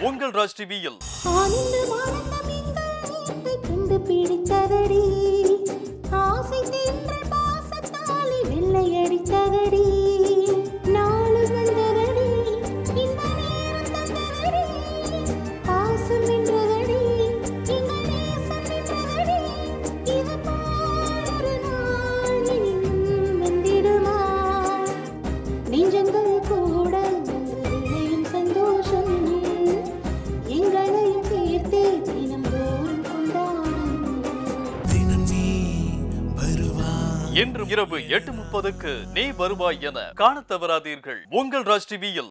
உங்கள் ராஜ் டிவியில் ஆனந்தம் ஆனந்தம் எங்களை கண்டுபிடித்ததடி ஆசை தென்றல் பாசத்தாலே வெள்ளையடித்ததடி நாளு வந்ததடி இந்த நேரம் தந்ததடி பாசம் வென்றதடி எங்கள் நேசம் வென்றதடி இது போல் ஒரு நாள் இனியும் வந்திடுமா நெஞ்சங்கள் கூட வந்து விளையும் சந்தோஷம் எங்களையும் சேர்த்தே தினந்தோறும் கொண்டாடும் தினம் நீ வருவாய் இன்று இரவு எட்டு முப்பதுக்கு நீ வருவாய் என காணத் தவறாதீர்கள் உங்கள் ராஜ் டிவியில்